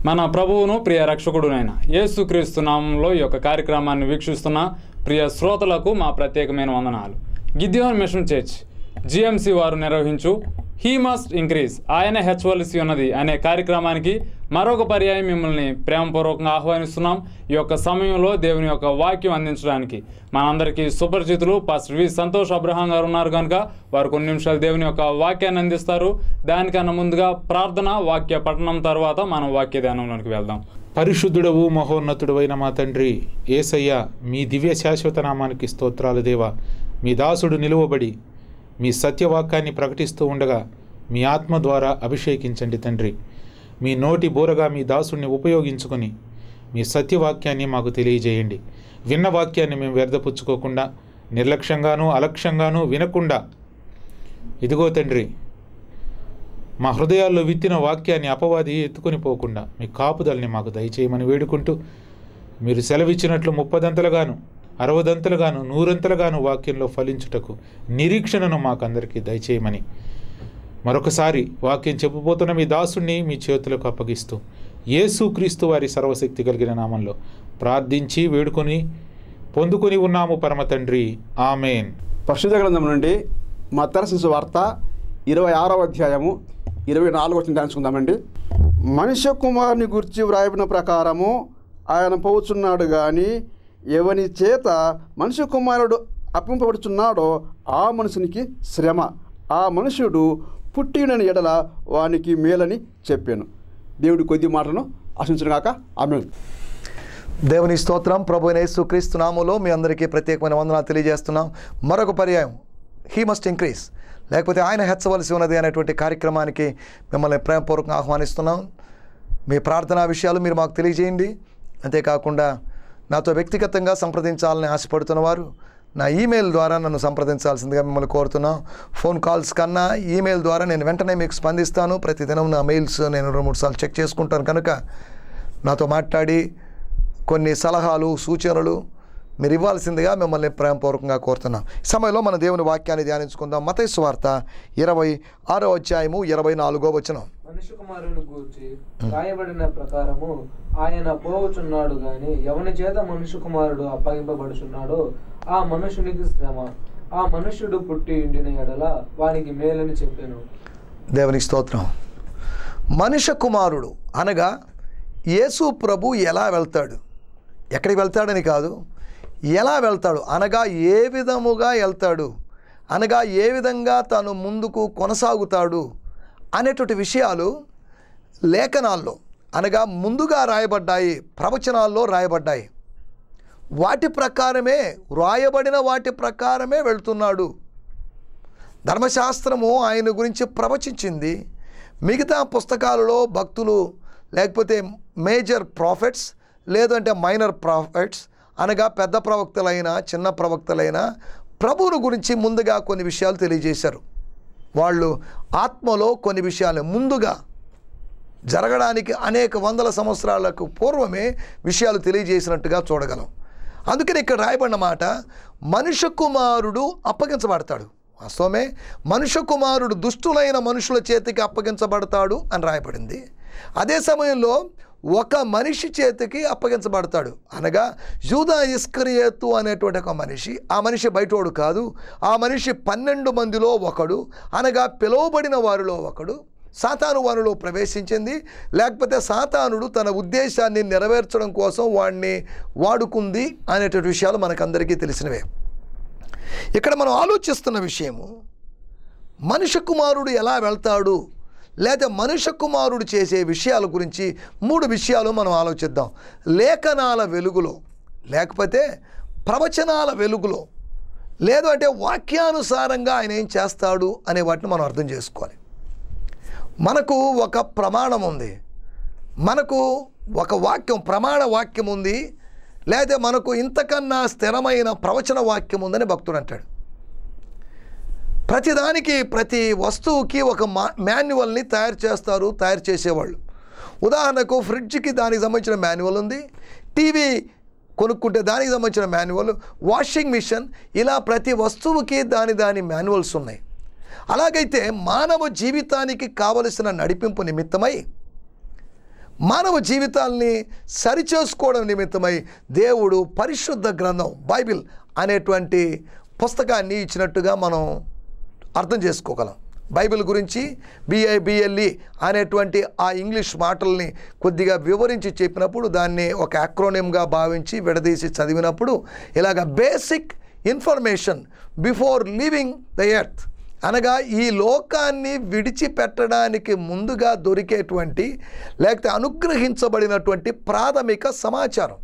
మన ప్రభువును ప్రియ రక్షకుడునైన యేసుక్రీస్తు నామంలో ఈ యొక్క కార్యక్రమాన్ని వీక్షిస్తున్న ప్రియ శ్రోతలకు మా ప్రత్యేకమైన వందనాలు గిద్యోన్ మిషన్ చర్చ్ జిఎంసి వారు నిర్వహించు హీ మస్ట్ ఇంక్రీజ్ ఆయన హెచ్చవలసి ఉన్నది అనే కార్యక్రమానికి మరొక పర్యాయం మిమ్మల్ని ప్రేమపూర్వకంగా ఆహ్వానిస్తున్నాం ఈ యొక్క సమయంలో దేవుని యొక్క వాక్యం అందించడానికి మనందరికీ సుపరిచితులు pastor V Santosh Abraham garu ఉన్నారు కనుక వారు కొన్ని నిమిషాలు దేవుని యొక్క వాక్యాన్ని అందిస్తారు దానికన్నా ముందుగా ప్రార్థన వాక్య పఠనం తర్వాత మనం వాక్య ధ్యానంలోనికి వెళ్దాం పరిశుద్ధుడవు మహోన్నతుడవైన మా తండ్రి ఏసయ్య మీ దివ్య శాశ్వత నామానికి స్తోత్రాలు దేవా మీ దాసుడు నిలువబడి మీ సత్యవాక్యాన్ని ప్రకటిస్తూ ఉండగా మీ ఆత్మ ద్వారా అభిషేకించండి తండ్రి మీ నోటి బోరగా మీ దాసుడిని ఉపయోగించుకొని మీ సత్యవాక్యాన్ని మాకు తెలియజేయండి విన్న వాక్యాన్ని మేము వ్యర్థపుచ్చుకోకుండా నిర్లక్ష్యంగానూ అలక్ష్యంగానూ వినకుండా ఇదిగో తండ్రి మా హృదయాల్లో విత్తిన వాక్యాన్ని అపవాది ఎత్తుకొని పోకుండా మీ కాపుదల్ని మాకు దయచేయమని వేడుకుంటూ మీరు సెలవిచ్చినట్లు ముప్పదంతలుగాను అరవదంతలుగాను నూరంతలుగాను వాక్యంలో ఫలించుటకు నిరీక్షణను మాకందరికీ దయచేయమని మరొకసారి వాక్యం చెప్పబోతున్న మీ దాసుణ్ణి మీ చేతులకు అప్పగిస్తూ యేసుక్రీస్తు వారి సర్వశక్తి కలిగిన నామంలో ప్రార్థించి వేడుకొని పొందుకొని ఉన్నాము పరమ తండ్రి ఆమెన్ పరిశుద్ధ గ్రంథం నుండి మత్తరశిశు వార్త ఇరవై ఆరవ అధ్యాయము ఇరవై నాలుగు వచ్చిన ధ్యానించుకుందామండి మనుష్య కుమారుని గురించి వ్రాయబడిన ప్రకారము ఆయన పోవుచున్నాడు కానీ ఎవని చేత మనుష్య కుమారుడు అప్పింపబడుచున్నాడో ఆ మనుషునికి శ్రమ ఆ మనుషుడు పుట్టినని ఎడల వానికి మేలని చెప్పాను దేవుడి కొద్ది మాటలను ఆశించను గాక ఆమె దేవుని స్తోత్రం ప్రభు యేసు క్రీస్తు నామంలో మీ అందరికీ ప్రత్యేకమైన వందనాలు తెలియజేస్తున్నాం మరొక పర్యాయం హీ మస్ట్ ఇంక్రీస్ లేకపోతే ఆయన హెచ్చవలసి ఉన్నది అనేటువంటి కార్యక్రమానికి మిమ్మల్ని ప్రేమపూర్వకంగా ఆహ్వానిస్తున్నాం మీ ప్రార్థనా విషయాలు మీరు మాకు తెలియజేయండి అంతేకాకుండా నాతో వ్యక్తిగతంగా సంప్రదించాలని ఆశపడుతున్న వారు నా ఈమెయిల్ ద్వారా నన్ను సంప్రదించాల్సిందిగా మిమ్మల్ని కోరుతున్నాం ఫోన్ కాల్స్ కన్నా ఈమెయిల్ ద్వారా నేను వెంటనే మీకు స్పందిస్తాను ప్రతిదినం నా మెయిల్స్ నేను రెండు మూడు సార్లు చెక్ చేసుకుంటాను కనుక నాతో మాట్లాడి కొన్ని సలహాలు సూచనలు మీరు ఇవ్వాల్సిందిగా మిమ్మల్ని ప్రేమపూర్వకంగా కోరుతున్నాం ఈ సమయంలో మన దేవుని వాక్యాన్ని ధ్యానించుకుందాం మత స్వార్త ఇరవై ఆరో అధ్యాయము ఇరవై నాలుగో వచనం మనుష్య కుమారుని గూర్చి రాయబడిన ప్రకారము ఆయన పోవచున్నాడు గాని ఎవని చేత మనుష్య కుమారుడు అప్పగింపబడుచున్నాడో ఆ మనుషునికి శ్రమ ఆ మనుష్యుడు పుట్టి ఉండిన ఎడల వానికి మేలని చెప్పాను దేవునికి స్తోత్రం మనుష్య కుమారుడు అనగా యేసు ప్రభు ఎలా వెళ్తాడు ఎక్కడికి వెళ్తాడని కాదు ఎలా వెళ్తాడు అనగా ఏ విధముగా వెళ్తాడు అనగా ఏ విధంగా తాను ముందుకు కొనసాగుతాడు అనేటువంటి విషయాలు లేఖనాల్లో అనగా ముందుగా రాయబడ్డాయి ప్రవచనాల్లో రాయబడ్డాయి వాటి ప్రకారమే వ్రాయబడిన వాటి ప్రకారమే వెళ్తున్నాడు ధర్మశాస్త్రము ఆయన గురించి ప్రవచించింది మిగతా పుస్తకాలలో భక్తులు లేకపోతే మేజర్ ప్రాఫిట్స్ లేదంటే మైనర్ ప్రాఫిట్స్ అనగా పెద్ద ప్రవక్తలైన చిన్న ప్రవక్తలైన ప్రభువును గురించి ముందుగా కొన్ని విషయాలు తెలియజేశారు వాళ్ళు ఆత్మలో కొన్ని విషయాలు ముందుగా జరగడానికి అనేక వందల సంవత్సరాలకు పూర్వమే విషయాలు తెలియజేసినట్టుగా చూడగలం అందుకని ఇక్కడ రాయబడిన మాట మనుష్య కుమారుడు అప్పగించబడతాడు వాస్తవమే మనుష్య కుమారుడు దుష్టులైన మనుషుల చేతికి అప్పగించబడతాడు అని రాయబడింది అదే సమయంలో ఒక మనిషి చేతికి అప్పగించబడతాడు అనగా యూదా ఇస్కరియేతు అనేటువంటి ఒక మనిషి ఆ మనిషి బయటోడు కాదు ఆ మనిషి పన్నెండు మందిలో ఒకడు అనగా పిలువబడిన వారిలో ఒకడు సాతాను వారిలో ప్రవేశించింది లేకపోతే సాతానుడు తన ఉద్దేశాన్ని నెరవేర్చడం కోసం వాడిని వాడుకుంది అనేటువంటి విషయాలు మనకందరికీ తెలిసినవే ఇక్కడ మనం ఆలోచిస్తున్న విషయము మనుష్య కుమారుడు ఎలా వెళ్తాడు లేదా మనుష్య కుమారుడు చేసే విషయాల గురించి మూడు విషయాలు మనం ఆలోచిద్దాం లేఖనాల వెలుగులో లేకపోతే ప్రవచనాల వెలుగులో లేదు అంటే వాక్యానుసారంగా ఆయన ఏం చేస్తాడు అనే వాటిని మనం అర్థం చేసుకోవాలి మనకు ఒక ప్రమాణం ఉంది మనకు ఒక వాక్యం ప్రమాణ వాక్యం ఉంది లేదా మనకు ఇంతకన్నా స్థిరమైన ప్రవచన వాక్యం ఉందని భక్తుడు అంటాడు ప్రతిదానికి ప్రతి వస్తువుకి ఒక మా మాన్యువల్ని తయారు చేస్తారు తయారు చేసేవాళ్ళు ఉదాహరణకు ఫ్రిడ్జ్కి దానికి సంబంధించిన మాన్యువల్ ఉంది టీవీ కొనుక్కుంటే దానికి సంబంధించిన మాన్యువల్ వాషింగ్ మిషన్ ఇలా ప్రతి వస్తువుకి దాని దాని మాన్యువల్స్ ఉన్నాయి అలాగైతే మానవ జీవితానికి కావలసిన నడిపింపు నిమిత్తమై మానవ జీవితాల్ని సరిచేసుకోవడం నిమిత్తమై దేవుడు పరిశుద్ధ గ్రంథం బైబిల్ అనేటువంటి పుస్తకాన్ని ఇచ్చినట్టుగా మనం అర్థం చేసుకోగలం బైబిల్ గురించి బిఐబిఎల్ఈ అనేటువంటి ఆ ఇంగ్లీష్ మాటల్ని కొద్దిగా వివరించి చెప్పినప్పుడు దాన్ని ఒక అక్రోనియంగా భావించి విడదీసి చదివినప్పుడు ఇలాగ basic information before living the earth అనగా ఈ లోకాన్ని విడిచిపెట్టడానికి ముందుగా దొరికేటువంటి లేకపోతే అనుగ్రహించబడినటువంటి ప్రాథమిక సమాచారం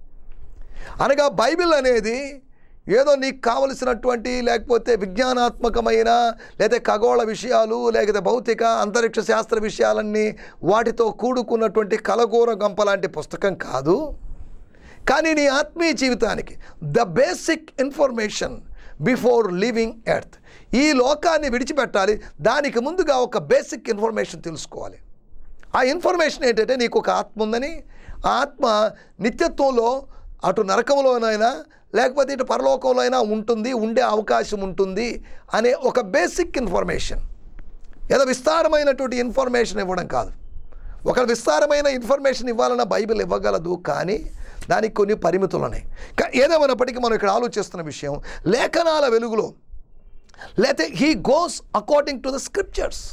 అనగా బైబిల్ అనేది ఏదో నీకు కావలసినటువంటి లేకపోతే విజ్ఞానాత్మకమైన లేదా ఖగోళ విషయాలు లేకపోతే భౌతిక అంతరిక్ష శాస్త్ర విషయాలన్నీ వాటితో కూడుకున్నటువంటి కలగూర గంప లాంటి పుస్తకం కాదు కానీ నీ ఆత్మీయ జీవితానికి the basic information before living earth ఈ లోకాన్ని విడిచిపెట్టాలి దానికి ముందుగా ఒక బేసిక్ ఇన్ఫర్మేషన్ తెలుసుకోవాలి ఆ ఇన్ఫర్మేషన్ ఏంటంటే నీకు ఒక ఆత్మ ఉందని ఆ ఆత్మ నిత్యత్వంలో అటు నరకంలోనైనా లేకపోతే ఇటు పరలోకంలో అయినా ఉంటుంది ఉండే అవకాశం ఉంటుంది అనే ఒక బేసిక్ ఇన్ఫర్మేషన్ ఏదో విస్తారమైనటువంటి ఇన్ఫర్మేషన్ ఇవ్వడం కాదు ఒక విస్తారమైన ఇన్ఫర్మేషన్ ఇవ్వాలన్న బైబిల్ ఇవ్వగలదు కానీ దానికి కొన్ని పరిమితులు ఉన్నాయి కా- ఏదేమైనప్పటికీ మనం ఇక్కడ ఆలోచిస్తున్న విషయం లేఖనాల వెలుగులో లేకపోతే he goes according to the scriptures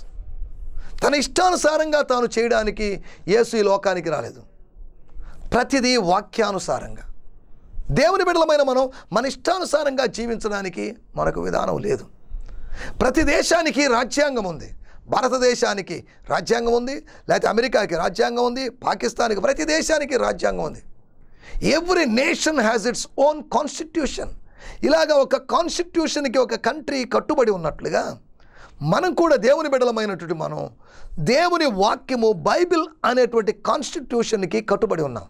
తన ఇష్టానుసారంగా తాను చేయడానికి యేసు ఈ లోకానికి రాలేదు ప్రతిదీ వాక్యానుసారంగా దేవుని బిడ్డలమైన మనం మన ఇష్టానుసారంగా జీవించడానికి మనకు విధానం లేదు ప్రతి దేశానికి రాజ్యాంగం ఉంది భారతదేశానికి రాజ్యాంగం ఉంది లేకపోతే అమెరికాకి రాజ్యాంగం ఉంది పాకిస్తాన్కి ప్రతి దేశానికి రాజ్యాంగం ఉంది every nation has its own constitution ఇలాగ ఒక కాన్స్టిట్యూషన్కి ఒక కంట్రీ కట్టుబడి ఉన్నట్లుగా మనం కూడా దేవుని బిడలమైనటువంటి మనం దేవుని వాక్యము బైబిల్ అనేటువంటి కాన్స్టిట్యూషన్కి కట్టుబడి ఉన్నాం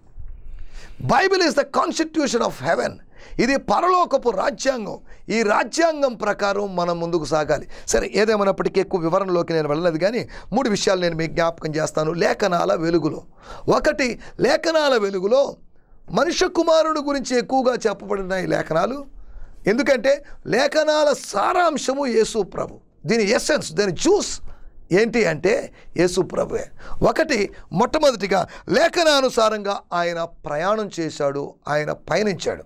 Bible is the constitution of heaven ఇది పరలోకపు రాజ్యాంగం ఈ రాజ్యాంగం ప్రకారం మనం ముందుకు సాగాలి సరే ఏదేమైనప్పటికీ ఎక్కువ వివరణలోకి నేను వెళ్ళలేదు కానీ మూడు విషయాలు నేను మీకు జ్ఞాపకం చేస్తాను లేఖనాల వెలుగులో ఒకటి లేఖనాల వెలుగులో మనుష్య కుమారుడు గురించి ఎక్కువగా చెప్పబడిన ఈ లేఖనాలు ఎందుకంటే లేఖనాల సారాంశము యేసు ప్రభు దీని ఎసెన్స్ దీని జ్యూస్ ఏంటి అంటే యేసు ప్రభువే ఒకటి మొట్టమొదటిగా లేఖనానుసారంగా ఆయన ప్రయాణం చేశాడు ఆయన పయనించాడు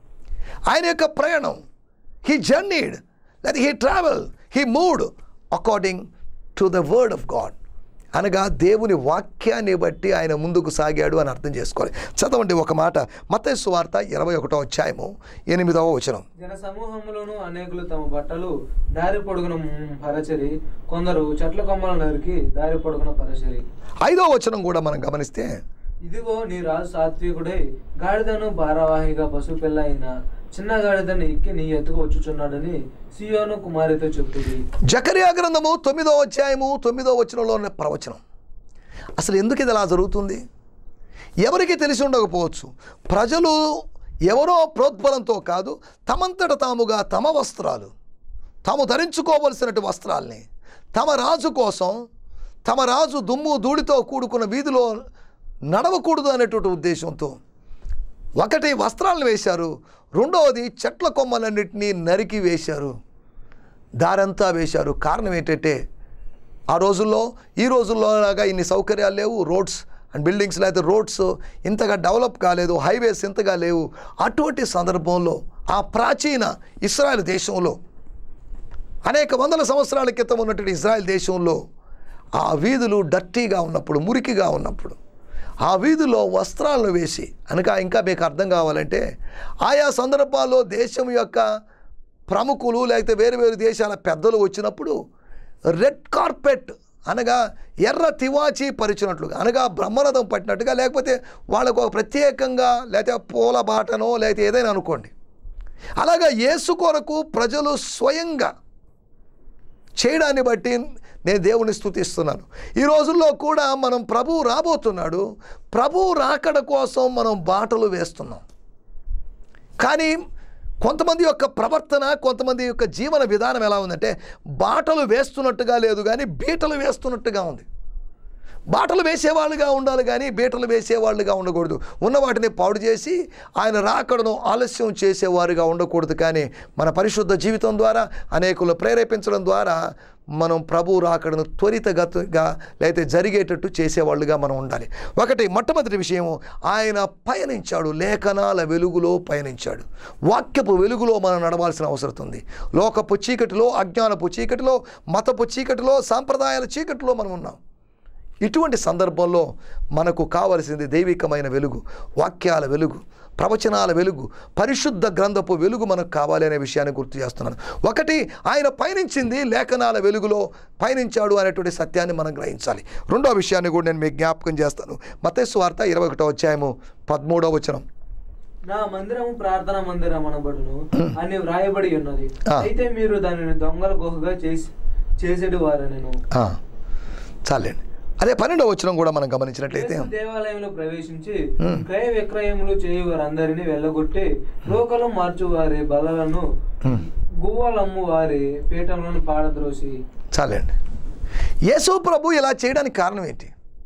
ఆయన యొక్క ప్రయాణం హీ జర్నీడ్ లేదా he travel he moved according to the word of God అనగా దేవుని వాక్యాన్ని బట్టి ఆయన ముందుకు సాగాడు అని అర్థం చేసుకోవాలి చదవండి ఒక మాట మత్తయి వార్త ఇరవై ఒకటో అధ్యాయము ఎనిమిదవ వచనం జన సమూహములోను అనేకులు తమ బట్టలు దారి పొడుగున పరచరి కొందరు చెట్ల కొమ్మల నరికి దారి పొడుగున పరచరి ఐదో వచనం కూడా మనం గమనిస్తే ఇదిగో నీ రాజు సాత్వికుడై గాడిదను భారవాహిగా పశుపిల్ల అయిన చిన్న గాడిదను ఎక్కి నీ ఎత్తుకు వచ్చుచున్నాడని సియోను కుమారితో చెప్తుంది జకరియా గ్రంథము తొమ్మిదో అధ్యాయము తొమ్మిదో వచనంలో ఉన్న ప్రవచనం అసలు ఎందుకు ఇది అలా జరుగుతుంది ఎవరికి తెలిసి ఉండకపోవచ్చు ప్రజలు ఎవరో ప్రోద్బలంతో కాదు తమంతట తాముగా తమ వస్త్రాలు తాము ధరించుకోవలసినటువంటి వస్త్రాల్ని తమ రాజు కోసం తమ రాజు దుమ్ము ధూళితో కూడుకున్న వీధిలో నడవకూడదు అనేటువంటి ఉద్దేశంతో ఒకటి వస్త్రాలను వేశారు రెండవది చెట్ల కొమ్మలన్నింటినీ నరికి వేశారు దారంతా వేశారు కారణం ఏంటంటే ఆ రోజుల్లో ఈ రోజుల్లో లాగా ఇన్ని సౌకర్యాలు లేవు రోడ్స్ అండ్ బిల్డింగ్స్ లేకపోతే రోడ్స్ ఇంతగా డెవలప్ కాలేదు హైవేస్ ఇంతగా లేవు అటువంటి సందర్భంలో ఆ ప్రాచీన ఇస్రాయల్ దేశంలో అనేక వందల సంవత్సరాల క్రితం ఉన్నటువంటి ఇజ్రాయెల్ దేశంలో ఆ వీధులు డర్టీగా ఉన్నప్పుడు మురికిగా ఉన్నప్పుడు ఆ వీధుల్లో వస్త్రాలను వేసి అనగా ఇంకా మీకు అర్థం కావాలంటే ఆయా సందర్భాల్లో దేశం యొక్క ప్రముఖులు లేకపోతే వేరు వేరు దేశాల పెద్దలు వచ్చినప్పుడు రెడ్ కార్పెట్ అనగా ఎర్ర తివాచి పరిచినట్లుగా అనగా బ్రహ్మరథం పట్టినట్టుగా లేకపోతే వాళ్ళకు ఒక ప్రత్యేకంగా లేకపోతే పూల బాటనో లేకపోతే ఏదైనా అనుకోండి అలాగా యేసు కొరకు ప్రజలు స్వయంగా చేయడాన్ని బట్టి నేను దేవుని స్తుతిస్తున్నాను ఈ రోజుల్లో కూడా మనం ప్రభు రాబోతున్నాడు ప్రభు రాకడ కోసం మనం బాటలు వేస్తున్నాం కానీ కొంతమంది యొక్క ప్రవర్తన కొంతమంది యొక్క జీవన విధానం ఎలా ఉందంటే బాటలు వేస్తున్నట్టుగా లేదు కానీ బీటలు వేస్తున్నట్టుగా ఉంది బాటలు వేసేవాళ్ళుగా ఉండాలి కానీ బీటలు వేసేవాళ్ళుగా ఉండకూడదు ఉన్న వాటిని పాడు చేసి ఆయన రాకడను ఆలస్యం చేసేవారుగా ఉండకూడదు కానీ మన పరిశుద్ధ జీవితం ద్వారా అనేకులు ప్రేరేపించడం ద్వారా మనం ప్రభు రాకడను త్వరితగతిగా లేకపోతే జరిగేటట్టు చేసేవాళ్ళుగా మనం ఉండాలి ఒకటి మొట్టమొదటి విషయము ఆయన పయనించాడు లేఖనాల వెలుగులో పయనించాడు వాక్యపు వెలుగులో మనం నడవాల్సిన అవసరం ఉంది లోకపు చీకటిలో అజ్ఞానపు చీకటిలో మతపు చీకటిలో సాంప్రదాయాల చీకటిలో మనం ఉన్నాం ఇటువంటి సందర్భంలో మనకు కావలసింది దైవికమైన వెలుగు వాక్యాల వెలుగు ప్రవచనాల వెలుగు పరిశుద్ధ గ్రంథపు వెలుగు మనకు కావాలి అనే విషయాన్ని గుర్తు చేస్తున్నాను ఒకటి ఆయన పయనించింది లేఖనాల వెలుగులో పయనించాడు అనేటువంటి సత్యాన్ని మనం గ్రహించాలి రెండో విషయాన్ని కూడా నేను మీకు జ్ఞాపకం చేస్తాను మతేసు వార్త ఇరవై ఒకటో అధ్యాయము పదమూడవ వచనం నా మందిరము ప్రార్థన మందిరం అనబడును అని వ్రాయబడి ఉన్నది ఆ. అయితే మీరు దానిని దొంగల గుహగా చేసి చేసేడు వారు నేను ఆ, చాలండి అదే పన్నెండవ వచనం కూడా మనం గమనించినట్లయితే దేవాలయంలో ప్రవేశించి క్రయ విక్రయములు చేయు వారందరినీ వెళ్ళగొట్టి రోకలు మార్చు వారి బలలను గువ్వలమ్ము వారి పీఠములను పాడద్రోసి చాలండి యేసు ప్రభు ఇలా చేయడానికి కారణం ఏంటి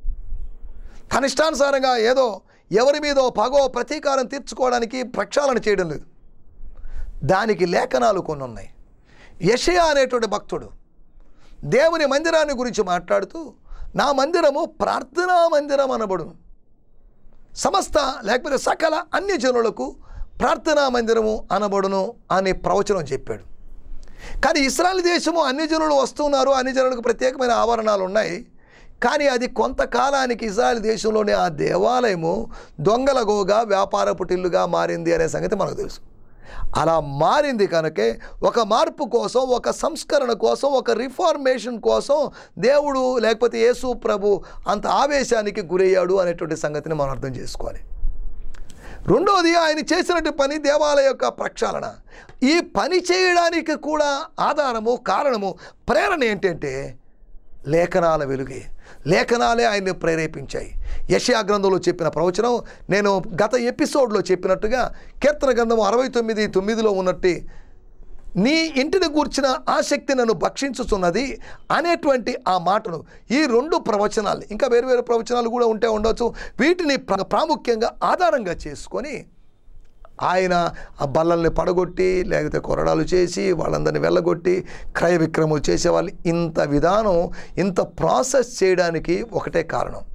తన ఇష్టానుసారంగా ఏదో ఎవరి మీదో పగో ప్రతీకారం తీర్చుకోవడానికి ప్రక్షాళన చేయడం లేదు దానికి లేఖనాలు కొన్ని ఉన్నాయి యషయా అనేటువంటి భక్తుడు దేవుని మందిరాన్ని గురించి మాట్లాడుతూ నా మందిరము ప్రార్థనా మందిరం అనబడును సమస్త లేకపోతే సకల అన్ని జనులకు ప్రార్థనా మందిరము అనబడును అనే ప్రవచనం చెప్పాడు కానీ ఇస్రాయల్ దేశము అన్ని జనులు వస్తున్నారు అన్ని జనులకు ప్రత్యేకమైన ఆవరణాలు ఉన్నాయి కానీ అది కొంతకాలానికి ఇజ్రాయెల్ దేశంలోని ఆ దేవాలయము దొంగల గోగా వ్యాపార పుటిల్లుగా మారింది అనే సంగతి మనకు తెలుసు అలా మారింది కనుకే ఒక మార్పు కోసం ఒక సంస్కరణ కోసం ఒక రిఫార్మేషన్ కోసం దేవుడు లేకపోతే యేసు ప్రభు అంత ఆవేశానికి గురయ్యాడు అనేటువంటి సంగతిని మనం అర్థం చేసుకోవాలి రెండోది ఆయన చేసినట్టు పని దేవాలయ యొక్క ప్రక్షాళన ఈ పని చేయడానికి కూడా ఆధారము కారణము ప్రేరణ ఏంటంటే లేఖనాల వెలుగే లేఖనాలే ఆయన్ని ప్రేరేపించాయి యశయా గ్రంథంలో చెప్పిన ప్రవచనం నేను గత ఎపిసోడ్లో చెప్పినట్టుగా కీర్తన గ్రంథం అరవై తొమ్మిది తొమ్మిదిలో ఉన్నట్టు నీ ఇంటిని గూర్చిన ఆసక్తి నన్ను భక్షించుతున్నది అనేటువంటి ఆ మాటను ఈ రెండు ప్రవచనాలు ఇంకా వేరు వేరు ప్రవచనాలు కూడా ఉంటే ఉండొచ్చు వీటిని ప్ర- ప్రాముఖ్యంగా ఆధారంగా చేసుకొని ఆయన ఆ బల్లల్ని పడగొట్టి లేకపోతే కొరడాలు చేసి వాళ్ళందరినీ వెళ్ళగొట్టి క్రయ విక్రములు చేసేవాళ్ళు ఇంత విధానం ఇంత ప్రాసెస్ చేయడానికి ఒకటే కారణం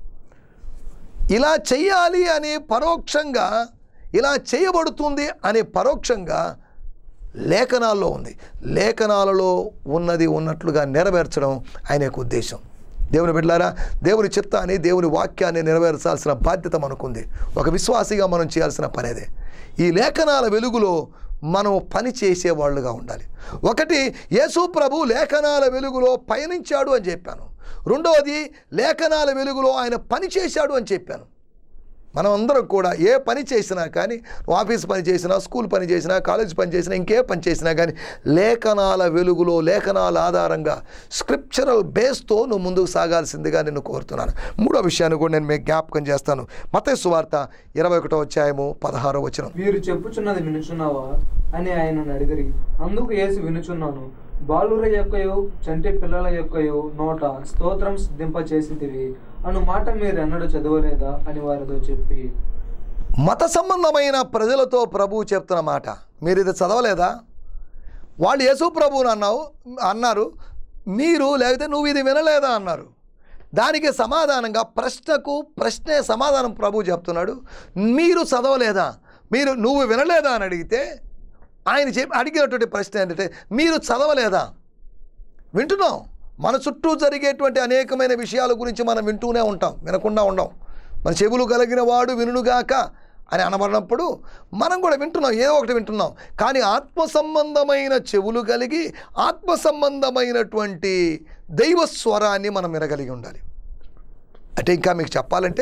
ఇలా చెయ్యాలి అని పరోక్షంగా ఇలా చేయబడుతుంది అని పరోక్షంగా లేఖనాల్లో ఉంది లేఖనాలలో ఉన్నది ఉన్నట్లుగా నెరవేర్చడం ఆయన యొక్క ఉద్దేశం దేవుని బిడ్డలారా దేవుని చిత్తాన్ని దేవుని వాక్యాన్ని నెరవేర్చాల్సిన బాధ్యత మనకుంది ఒక విశ్వాసిగా మనం చేయాల్సిన పని అదే ఈ లేఖనాల వెలుగులో మనం పని చేసేవాళ్ళుగా ఉండాలి ఒకటి యేసు ప్రభు లేఖనాల వెలుగులో పయనించాడు అని చెప్పాను రెండవది లేఖనాల వెలుగులో ఆయన పని చేశాడు అని చెప్పాను మనం అందరం కూడా ఏ పని చేసినా కానీ నువ్వు ఆఫీస్ పని చేసినా స్కూల్ పని చేసినా కాలేజ్ పని చేసినా ఇంకే పని చేసినా కానీ లేఖనాల వెలుగులో లేఖనాల ఆధారంగా స్క్రిప్చరల్ బేస్తో నువ్వు ముందుకు సాగాల్సిందిగా నేను కోరుతున్నాను మూడో విషయాన్ని కూడా నేను మీకు జ్ఞాపకం చేస్తాను మతేసు వార్త ఇరవై ఒకటో అధ్యాయము పదహారో వచనం వీరు చెప్పుచున్నది వినుచున్నావా అని ఆయనను అడిగిరి అందుకు యేసు వినుచున్నాను బాలుర యొక్కయో చంటి పిల్లల యొక్కయో నోట స్తోత్రం సిద్ధింప చేసిందివి అను మాట మీరు ఎన్నడూ చదవలేదా అని వారితో చెప్పి మత సంబంధమైన ప్రజలతో ప్రభువు చెప్తున్న మాట మీరు ఇది చదవలేదా వాళ్ళు యేసు ప్రభువుని అన్నావు అన్నారు మీరు లేకపోతే నువ్వు ఇది వినలేదా అన్నారు దానికి సమాధానంగా ప్రశ్నకు ప్రశ్నే సమాధానం ప్రభు చెప్తున్నాడు మీరు చదవలేదా మీరు నువ్వు వినలేదా అని అడిగితే ఆయన చెప్పి అడిగినటువంటి ప్రశ్న ఏంటంటే మీరు చదవలేదా వింటున్నాం మన చుట్టూ జరిగేటువంటి అనేకమైన విషయాల గురించి మనం వింటూనే ఉంటాం వినకుండా ఉండం మన చెవులు కలిగిన వాడు వినుగాక అని అనబడినప్పుడు మనం కూడా వింటున్నాం ఏదో ఒకటి వింటున్నాం కానీ ఆత్మ సంబంధమైన చెవులు కలిగి ఆత్మ సంబంధమైనటువంటి దైవ స్వరాన్ని మనం వినగలిగి ఉండాలి అంటే ఇంకా మీకు చెప్పాలంటే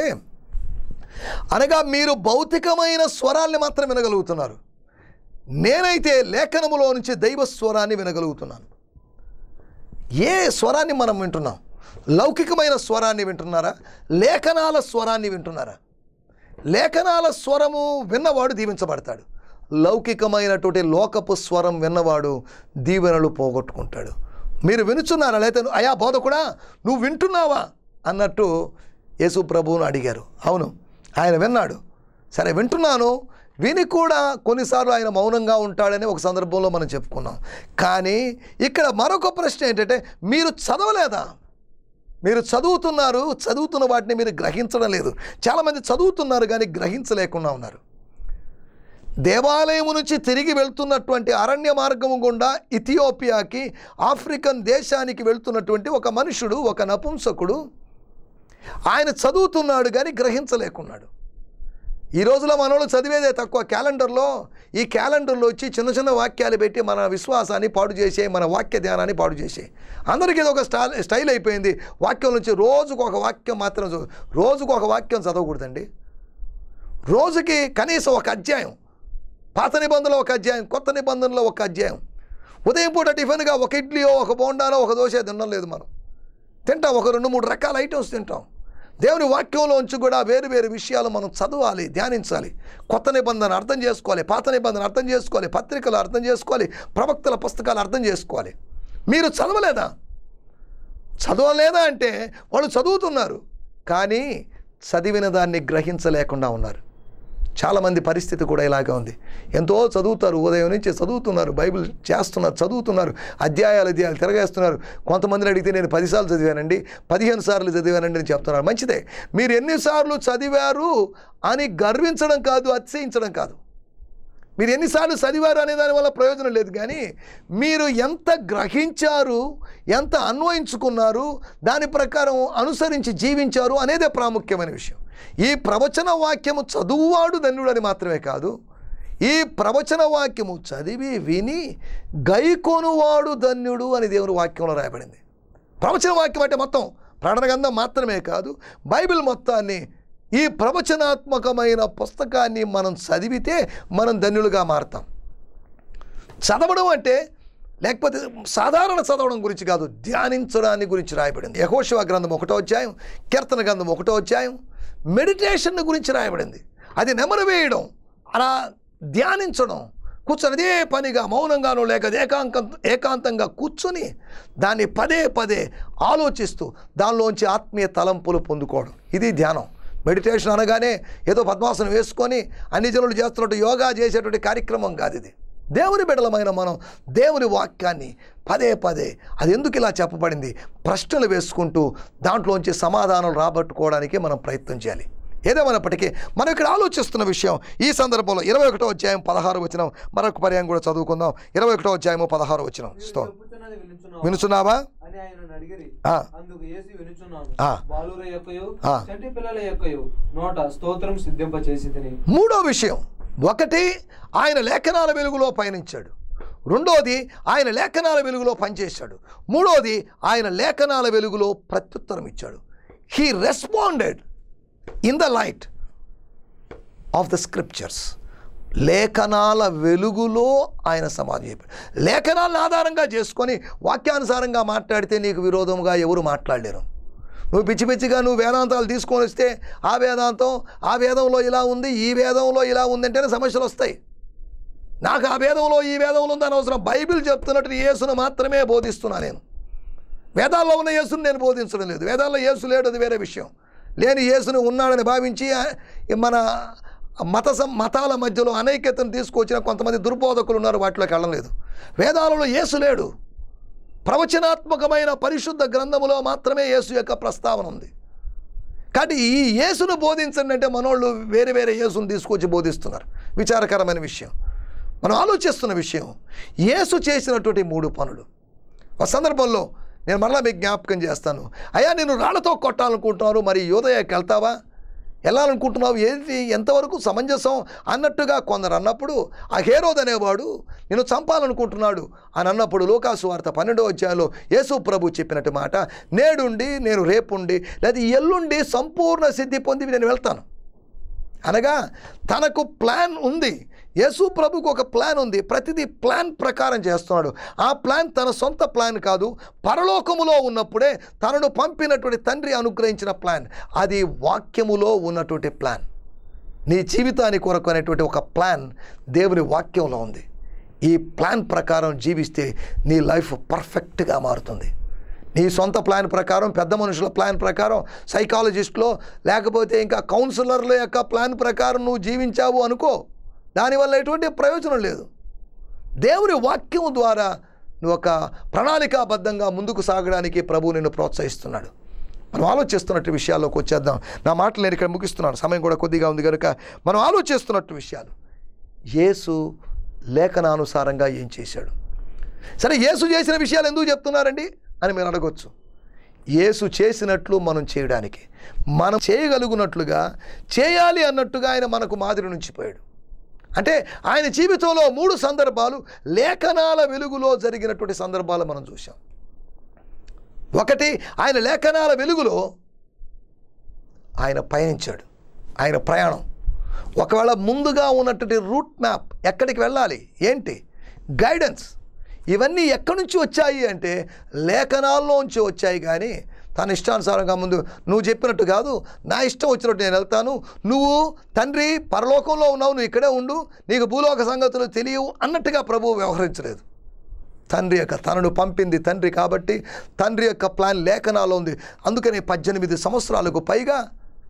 అనగా మీరు భౌతికమైన స్వరాల్ని మాత్రం వినగలుగుతున్నారు నేనైతే లేఖనములో నుంచి దైవ స్వరాన్ని వినగలుగుతున్నాను ఏ స్వరాన్ని మనం వింటున్నాం లౌకికమైన స్వరాన్ని వింటున్నారా లేఖనాల స్వరాన్ని వింటున్నారా లేఖనాల స్వరము విన్నవాడు దీవించబడతాడు లౌకికమైనటువంటి లోకపు స్వరం విన్నవాడు దీవెనలు పోగొట్టుకుంటాడు మీరు వినుచున్నారా లేకపోతే అయా బోధకుడా నువ్వు వింటున్నావా అన్నట్టు యేసు ప్రభువును అడిగారు అవును ఆయన విన్నాడు సరే వింటున్నాను విని కూడా కొన్నిసార్లు ఆయన మౌనంగా ఉంటాడని ఒక సందర్భంలో మనం చెప్పుకున్నాం కానీ ఇక్కడ మరొక ప్రశ్న ఏంటంటే మీరు చదవలేదా మీరు చదువుతున్నారు చదువుతున్న వాటిని మీరు గ్రహించడం లేదు చాలామంది చదువుతున్నారు కానీ గ్రహించలేకుండా ఉన్నారు దేవాలయం నుంచి తిరిగి వెళ్తున్నటువంటి అరణ్య మార్గము గుండా ఇథియోపియాకి ఆఫ్రికన్ దేశానికి వెళ్తున్నటువంటి ఒక మనుషుడు ఒక నపుంసకుడు ఆయన చదువుతున్నాడు కానీ గ్రహించలేకున్నాడు ఈ రోజులో మనోళ్ళు చదివేదే తక్కువ క్యాలెండర్లో ఈ క్యాలెండర్లో వచ్చి చిన్న చిన్న వాక్యాలు పెట్టి మన విశ్వాసాన్ని పాడు చేసే మన వాక్య ధ్యానాన్ని పాడు చేసే అందరికీ ఇది ఒక స్టైల్ స్టైల్ అయిపోయింది వాక్యం నుంచి రోజుకు ఒక వాక్యం మాత్రం చదువు రోజుకు ఒక వాక్యం చదవకూడదండి రోజుకి కనీసం ఒక అధ్యాయం పాత నిబంధనలో ఒక అధ్యాయం కొత్త నిబంధనలో ఒక అధ్యాయం ఉదయం పూట టిఫిన్గా ఒక ఇడ్లీయో ఒక బోండానో ఒక దోశ తినడం లేదు మనం తింటాం ఒక రెండు మూడు రకాల ఐటమ్స్ తింటాం దేవుని వాక్యంలోంచి కూడా వేరు వేరు విషయాలు మనం చదవాలి ధ్యానించాలి కొత్త నిబంధన అర్థం చేసుకోవాలి పాత నిబంధన అర్థం చేసుకోవాలి పత్రికలు అర్థం చేసుకోవాలి ప్రవక్తల పుస్తకాలు అర్థం చేసుకోవాలి మీరు చదవలేదా చదవలేదా అంటే వాళ్ళు చదువుతున్నారు కానీ చదివిన దాన్ని గ్రహించలేకుండా ఉన్నారు చాలామంది పరిస్థితి కూడా ఇలాగే ఉంది ఎంతో చదువుతారు ఉదయం నుంచి చదువుతున్నారు బైబిల్ చేస్తున్నారు చదువుతున్నారు అధ్యాయాలు అధ్యాయాలు తిరగేస్తున్నారు కొంతమందిని అడిగితే నేను పదిసార్లు చదివానండి పదిహేను సార్లు చదివానండి అని చెప్తున్నారు మంచిదే మీరు ఎన్నిసార్లు చదివారు అని గర్వించడం కాదు అతిశయించడం కాదు మీరు ఎన్నిసార్లు చదివారు అనే దాని వల్ల ప్రయోజనం లేదు కానీ మీరు ఎంత గ్రహించారు ఎంత అన్వయించుకున్నారు దాని ప్రకారం అనుసరించి జీవించారు అనేదే ప్రాముఖ్యమైన విషయం ఈ ప్రవచన వాక్యము చదువువాడు ధన్యుడని మాత్రమే కాదు ఈ ప్రవచన వాక్యము చదివి విని గైకొనువాడు ధన్యుడు అని దేవుని వాక్యంలో రాయబడింది ప్రవచన వాక్యం అంటే మొత్తం ప్రాణగంధం మాత్రమే కాదు బైబిల్ మొత్తాన్ని ఈ ప్రవచనాత్మకమైన పుస్తకాన్ని మనం చదివితే మనం ధన్యులుగా మారతాం చదవడం అంటే లేకపోతే సాధారణ చదవడం గురించి కాదు ధ్యానించడాన్ని గురించి రాయబడింది యహోశివ గ్రంథం ఒకటో అధ్యాయం కీర్తన గ్రంథం ఒకటో అధ్యాయం మెడిటేషన్ గురించి రాయబడింది అది నెమరు వేయడం అలా ధ్యానించడం కూర్చొని అదే పనిగా మౌనంగానో లేక ఏకాంతం ఏకాంతంగా కూర్చొని దాన్ని పదే పదే ఆలోచిస్తూ దానిలోంచి ఆత్మీయ తలంపులు పొందుకోవడం ఇది ధ్యానం మెడిటేషన్ అనగానే ఏదో పద్మాసనం వేసుకొని అన్ని జనులు చేస్తున్నట్టు యోగా చేసేటువంటి కార్యక్రమం కాదు ఇది దేవుని బిడలమైన మనం దేవుని వాక్యాన్ని పదే పదే అది ఎందుకు ఇలా చెప్పబడింది ప్రశ్నలు వేసుకుంటూ దాంట్లోంచి సమాధానం రాబట్టుకోవడానికి మనం ప్రయత్నం చేయాలి ఏదేమైనప్పటికీ మనం ఇక్కడ ఆలోచిస్తున్న విషయం ఈ సందర్భంలో ఇరవై ఒకటో అధ్యాయం పదహారు వచనం మరొక పర్యాయం కూడా చదువుకుందాం ఇరవై ఒకటో అధ్యాయము పదహారు వచనం నీవు స్తో చెప్పుచున్నది వినుచున్నావా? వినుచున్నావా అని ఆయన అడిగిరి ఆ. అందుకు యేసు వినుచున్నాను ఆ. బాలుర యొక్కయు ఆ. చంటి పిల్లల యొక్కయు నోట స్తోత్రం సిద్ధింప చేసి తిని మూడో విషయం ఒకటి ఆయన లేఖనాల వెలుగులో పయనించాడు రెండోది ఆయన లేఖనాల వెలుగులో పనిచేశాడు మూడోది ఆయన లేఖనాల వెలుగులో ప్రత్యుత్తరం ఇచ్చాడు he responded in the light of the scriptures లేఖనాల వెలుగులో ఆయన సమాధి చెప్పాడు లేఖనాలను ఆధారంగా చేసుకొని వాక్యానుసారంగా మాట్లాడితే నీకు విరోధంగా ఎవరు మాట్లాడలేరు నువ్వు పిచ్చి పిచ్చిగా నువ్వు వేదాంతాలు తీసుకొని వస్తే ఆ వేదాంతం ఆ వేదంలో ఇలా ఉంది ఈ వేదంలో ఇలా ఉంది అంటేనే సమస్యలు వస్తాయి నాకు ఆ వేదంలో ఈ వేదంలో ఉందని అవసరం బైబిల్ చెప్తున్నట్టు యేసును మాత్రమే బోధిస్తున్నా నేను వేదాల్లో ఉన్న యేసును నేను బోధించడం లేదు వేదాల్లో యేసు లేడు అది వేరే విషయం లేని యేసును ఉన్నాడని భావించి ఆ, మన మత సం మతాల మధ్యలో అనైక్యతను తీసుకొచ్చిన కొంతమంది దుర్బోధకులు ఉన్నారు వాటిలోకి వెళ్ళలేదు వేదాలలో యేసు లేడు ప్రవచనాత్మకమైన పరిశుద్ధ గ్రంథములో మాత్రమే యేసు యొక్క ప్రస్తావన ఉంది కాబట్టి ఈ యేసును బోధించండి అంటే మనోళ్ళు వేరే వేరే యేసును తీసుకొచ్చి బోధిస్తున్నారు విచారకరమైన విషయం మనం ఆలోచిస్తున్న విషయం యేసు చేసినటువంటి మూడు పనులు ఒక సందర్భంలో నేను మరలా మీకు జ్ఞాపకం చేస్తాను అయ్యా నేను రాళ్లతో కొట్టాలనుకుంటున్నారు మరి యోదయకి వెళ్తావా వెళ్ళాలనుకుంటున్నావు ఏది ఎంతవరకు సమంజసం అన్నట్టుగా కొందరు అన్నప్పుడు ఆ హేరోద్ అనేవాడు నేను చంపాలనుకుంటున్నాడు అని అన్నప్పుడు లోకాసు వార్త పన్నెండో అధ్యాయంలో యేసు ప్రభు చెప్పినట్టు మాట నేడుండి నేను రేపుండి లేదా ఎల్లుండి సంపూర్ణ సిద్ధి పొంది నేను వెళ్తాను అనగా తనకు ప్లాన్ ఉంది యేసు ప్రభుకు ఒక ప్లాన్ ఉంది ప్రతిదీ ప్లాన్ ప్రకారం చేస్తున్నాడు ఆ ప్లాన్ తన సొంత ప్లాన్ కాదు పరలోకములో ఉన్నప్పుడే తనను పంపినటువంటి తండ్రి అనుగ్రహించిన ప్లాన్ అది వాక్యములో ఉన్నటువంటి ప్లాన్ నీ జీవితానికి కొరకు అనేటువంటి ఒక ప్లాన్ దేవుని వాక్యంలో ఉంది ఈ ప్లాన్ ప్రకారం జీవిస్తే నీ లైఫ్ పర్ఫెక్ట్గా మారుతుంది నీ సొంత ప్లాన్ ప్రకారం పెద్ద మనుషుల ప్లాన్ ప్రకారం సైకాలజిస్ట్లో లేకపోతే ఇంకా కౌన్సిలర్ల యొక్క ప్లాన్ ప్రకారం నువ్వు జీవించావు అనుకో దానివల్ల ఎటువంటి ప్రయోజనం లేదు దేవుని వాక్యం ద్వారా నువ్వు ఒక ప్రణాళికాబద్ధంగా ముందుకు సాగడానికి ప్రభువు నిన్ను ప్రోత్సహిస్తున్నాడు మనం ఆలోచిస్తున్నట్టు విషయాల్లోకి వచ్చేద్దాం నా మాటలు నేను ఇక్కడ ముగిస్తున్నాను సమయం కూడా కొద్దిగా ఉంది కనుక మనం ఆలోచిస్తున్నట్టు విషయాలు యేసు లేఖనానుసారంగా ఏం చేశాడు సరే యేసు చేసిన విషయాలు ఎందుకు చెప్తున్నారండి అని మీరు అడగొచ్చు యేసు చేసినట్లు మనం చేయడానికి మనం చేయగలుగునట్లుగా చేయాలి అన్నట్టుగా ఆయన మనకు మాదిరి నుంచి పోయాడు అంటే ఆయన జీవితంలో మూడు సందర్భాలు లేఖనాల వెలుగులో జరిగినటువంటి సందర్భాలు మనం చూసాం ఒకటి ఆయన లేఖనాల వెలుగులో ఆయన పయనించాడు ఆయన ప్రయాణం ఒకవేళ ముందుగా ఉన్నటువంటి రూట్ మ్యాప్ ఎక్కడికి వెళ్ళాలి ఏంటి గైడెన్స్ ఇవన్నీ ఎక్కడి నుంచి వచ్చాయి అంటే లేఖనాల్లోంచి వచ్చాయి కానీ తన ఇష్టానుసారంగా ముందు నువ్వు చెప్పినట్టు కాదు నా ఇష్టం వచ్చినట్టు నేను వెళ్తాను నువ్వు తండ్రి పరలోకంలో ఉన్నావు నువ్వు ఇక్కడే ఉండు నీకు భూలోక సంగతులు తెలియవు అన్నట్టుగా ప్రభువు వ్యవహరించలేదు తండ్రి యొక్క తనను పంపింది తండ్రి కాబట్టి తండ్రి యొక్క ప్లాన్ లేఖనాలో ఉంది అందుకని పద్దెనిమిది సంవత్సరాలకు పైగా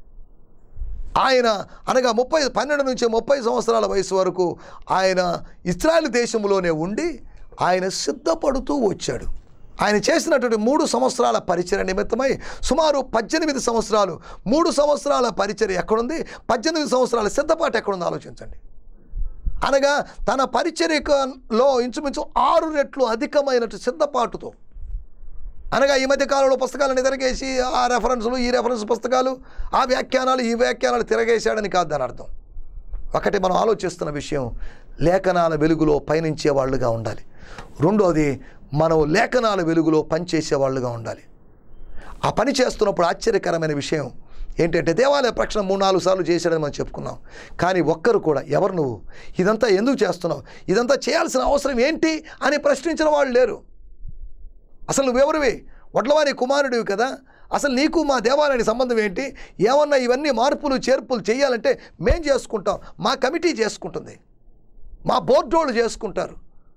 ఆయన అనగా ముప్పై పన్నెండు నుంచి ముప్పై సంవత్సరాల వయసు వరకు ఆయన ఇస్రాయల్ దేశంలోనే ఉండి ఆయన సిద్ధపడుతూ వచ్చాడు ఆయన చేసినటువంటి మూడు సంవత్సరాల పరిచయ నిమిత్తమై సుమారు పద్దెనిమిది సంవత్సరాలు మూడు సంవత్సరాల పరిచయ ఎక్కడుంది పద్దెనిమిది సంవత్సరాల సిద్ధపాటు ఎక్కడుందో ఆలోచించండి అనగా తన పరిచర్యలో ఇంచుమించు ఆరు రెట్లు అధికమైనటు సిద్ధపాటుతో అనగా ఈ మధ్య కాలంలో పుస్తకాలను తిరగేసి ఆ రెఫరెన్స్లు ఈ రెఫరెన్స్ పుస్తకాలు ఆ వ్యాఖ్యానాలు ఈ వ్యాఖ్యానాలు తిరగేశాడని కాదు దాని అర్థం ఒకటి మనం ఆలోచిస్తున్న విషయం లేఖనాల వెలుగులో పయనించే వాళ్ళుగా ఉండాలి రెండోది మనం లేఖనాల వెలుగులో పనిచేసే వాళ్ళుగా ఉండాలి ఆ పని చేస్తున్నప్పుడు ఆశ్చర్యకరమైన విషయం ఏంటంటే దేవాలయ ప్రక్షణ మూడు నాలుగు సార్లు చేశాడని మనం చెప్పుకున్నాం కానీ ఒక్కరు కూడా ఎవరు నువ్వు ఇదంతా ఎందుకు చేస్తున్నావు ఇదంతా చేయాల్సిన అవసరం ఏంటి అని ప్రశ్నించిన వాళ్ళు లేరు అసలు నువ్వెవరివి వడ్లవారి కుమారుడివి కదా అసలు నీకు మా దేవాలయానికి సంబంధం ఏంటి ఏమన్నా ఇవన్నీ మార్పులు చేర్పులు చేయాలంటే మేం చేసుకుంటాం మా కమిటీ చేసుకుంటుంది మా బోర్డు వాళ్ళు చేసుకుంటారు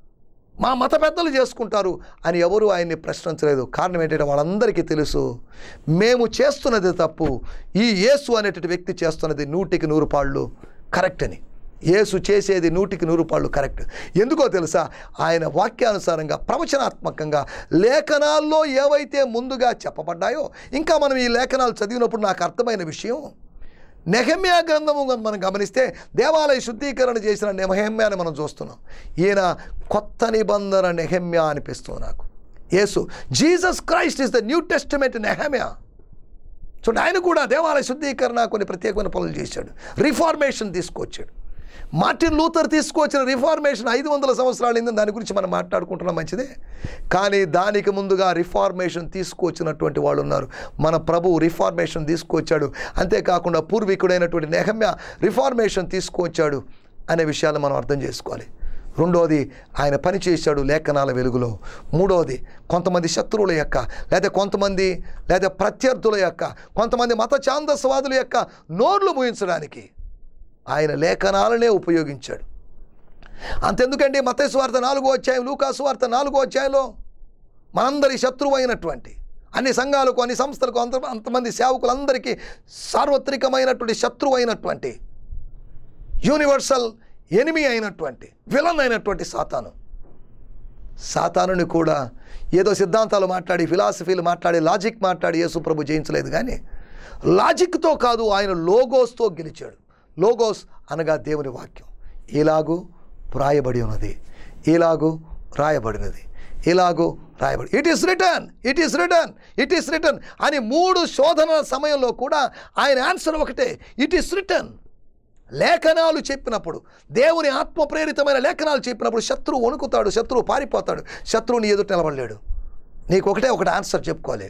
మా మత పెద్దలు చేసుకుంటారు అని ఎవరు ఆయన్ని ప్రశ్నించలేదు కారణం ఏంటంటే వాళ్ళందరికీ తెలుసు మేము చేస్తున్నది తప్పు ఈ యేసు అనేటువంటి వ్యక్తి చేస్తున్నది నూటికి నూరు పాళ్ళు కరెక్ట్ అని యేసు చేసేది నూటికి నూరు పాళ్ళు కరెక్ట్ ఎందుకో తెలుసా ఆయన వాక్యానుసారంగా ప్రవచనాత్మకంగా లేఖనాల్లో ఏవైతే ముందుగా చెప్పబడ్డాయో ఇంకా మనం ఈ లేఖనాలు చదివినప్పుడు నాకు అర్థమైన విషయం నెహమ్యా గ్రంథము గనుక మనం గమనిస్తే దేవాలయ శుద్ధీకరణ చేసిన నెహమ్యాని మనం చూస్తున్నాం ఈయన కొత్త నిబంధన నెహమ్యా అనిపిస్తుంది నాకు యేసు Jesus Christ is the new testament నెహమ్యా చూడండి ఆయన కూడా దేవాలయ శుద్ధీకరణ కొన్ని ప్రత్యేకమైన పనులు చేశాడు రిఫార్మేషన్ తీసుకొచ్చాడు మార్టిన్ లూథర్ తీసుకొచ్చిన రిఫార్మేషన్ ఐదు వందల సంవత్సరాలు అయిందని దాని గురించి మనం మాట్లాడుకుంటున్నాం మంచిదే కానీ దానికి ముందుగా రిఫార్మేషన్ తీసుకొచ్చినటువంటి వాళ్ళు ఉన్నారు మన ప్రభు రిఫార్మేషన్ తీసుకొచ్చాడు అంతేకాకుండా పూర్వీకుడైనటువంటి నెహమ్య రిఫార్మేషన్ తీసుకొచ్చాడు అనే విషయాలు మనం అర్థం చేసుకోవాలి రెండోది ఆయన పని చేశాడు లేఖనాల వెలుగులో మూడోది కొంతమంది శత్రువుల యొక్క లేదా కొంతమంది లేదా ప్రత్యర్థుల యొక్క కొంతమంది మత ఛాందస్వాదుల యొక్క నోర్లు ముయించడానికి ఆయన లేఖనాలనే ఉపయోగించాడు అంతెందుకండి మతేశ్వార్త నాలుగో అధ్యాయం లూకాసు వార్త నాలుగో అధ్యాయంలో మనందరి శత్రువు అయినటువంటి అన్ని సంఘాలకు అన్ని సంస్థలకు అంత అంతమంది సేవకులందరికీ సార్వత్రికమైనటువంటి శత్రువు అయినటువంటి యూనివర్సల్ ఎనిమి అయినటువంటి విలన్ అయినటువంటి సాతాను సాతానుని కూడా ఏదో సిద్ధాంతాలు మాట్లాడి ఫిలాసఫీలు మాట్లాడి లాజిక్ మాట్లాడి యేసుప్రభు జయించలేదు కానీ లాజిక్తో కాదు ఆయన లోగోస్తో గెలిచాడు లోగోస్ అనగా దేవుని వాక్యం ఇలాగూ రాయబడి ఉన్నది ఇలాగూ రాయబడినది ఇలాగూ రాయబడి it is written it is written it is written అని మూడు శోధన సమయంలో కూడా ఆయన ఆన్సర్ ఒకటే ఇట్ ఈస్ రిటర్న్ లేఖనాలు చెప్పినప్పుడు దేవుని ఆత్మ ప్రేరితమైన లేఖనాలు చెప్పినప్పుడు శత్రువు వణుకుతాడు శత్రువు పారిపోతాడు శత్రువుని ఎదుట నిలబడలేడు నీకు ఒకటే ఒకటి ఆన్సర్ చెప్పుకోవాలి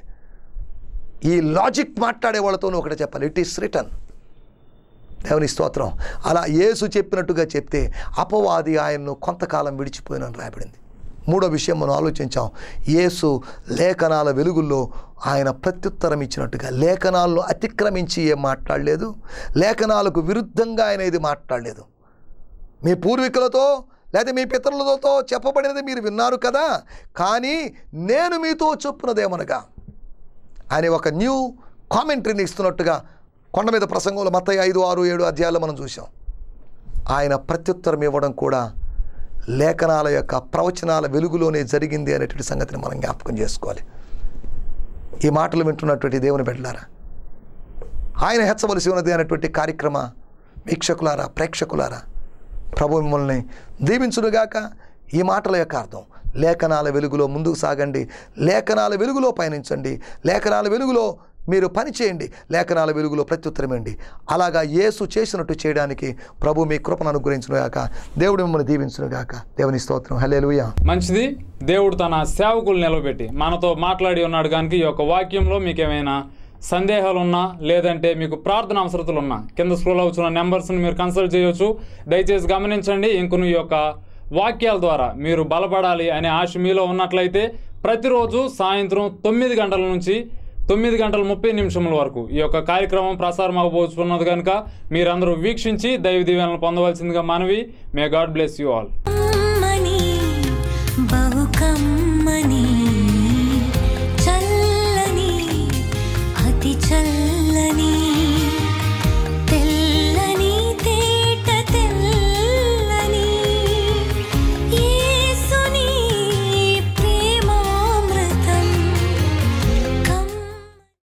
ఈ లాజిక్ మాట్లాడే వాళ్ళతో నువ్వు ఒకటే చెప్పాలి ఇట్ ఈస్ రిటర్న్ దేవుని స్తోత్రం అలా యేసు చెప్పినట్టుగా చెప్తే అపవాది ఆయన్ను కొంతకాలం విడిచిపోయినని రాయబడింది మూడో విషయం మనం ఆలోచించాం యేసు లేఖనాల వెలుగుల్లో ఆయన ప్రత్యుత్తరం ఇచ్చినట్టుగా లేఖనాలను అతిక్రమించి ఏం మాట్లాడలేదు లేఖనాలకు విరుద్ధంగా ఆయన ఇది మాట్లాడలేదు మీ పూర్వీకులతో లేదా మీ పితరులతో చెప్పబడినది మీరు విన్నారు కదా కానీ నేను మీతో చెప్పున్నదేమనగా ఆయన ఒక న్యూ కామెంటరీని ఇస్తున్నట్టుగా కొండ మీద ప్రసంగంలో మొత్తం ఐదు ఆరు ఏడు అధ్యాయాలు మనం చూసాం ఆయన ప్రత్యుత్తరం ఇవ్వడం కూడా లేఖనాల యొక్క ప్రవచనాల వెలుగులోనే జరిగింది అనేటువంటి సంగతిని మనం జ్ఞాపకం చేసుకోవాలి ఈ మాటలు వింటున్నటువంటి దేవుని బిడ్డలారా ఆయన హెచ్చవలసి ఉన్నది అనేటువంటి కార్యక్రమ వీక్షకులారా ప్రేక్షకులారా ప్రభు మిమ్మల్ని దీవించుడుగాక ఈ మాటల యొక్క అర్థం లేఖనాల వెలుగులో ముందుకు సాగండి లేఖనాల వెలుగులో పయనించండి లేఖనాల వెలుగులో మీరు పని చేయండి లేఖనాల వెలుగులో ప్రత్యుత్తరమండి అలాగా యేసు చేసినట్టు చేయడానికి ప్రభు మీ కృపను అనుగ్రహించునుగాక దేవుడు మిమ్మల్ని దీవించునుగాక దేవుని స్తోత్రం హల్లెలూయా మంచిది దేవుడు తన సేవకులు నిలబెట్టి మనతో మాట్లాడి ఉన్నాడు కనుక ఈ యొక్క వాక్యంలో మీకు ఏమైనా సందేహాలు ఉన్నా లేదంటే మీకు ప్రార్థన అవసరతలు ఉన్నా కింద స్క్రోల్ అవుతున్న నెంబర్స్ని మీరు కన్సల్ట్ చేయొచ్చు దయచేసి గమనించండి ఇంకొన్ని ఈ యొక్క వాక్యాల ద్వారా మీరు బలపడాలి అనే ఆశ మీలో ఉన్నట్లయితే ప్రతిరోజు సాయంత్రం తొమ్మిది గంటల నుంచి తొమ్మిది గంటల ముప్పై నిమిషముల వరకు ఈ యొక్క కార్యక్రమం ప్రసారం అవ్వబోతున్నది కనుక మీరందరూ వీక్షించి దైవ దీవెనలు పొందవలసిందిగా మనవి may God bless you all అమ్మని బహు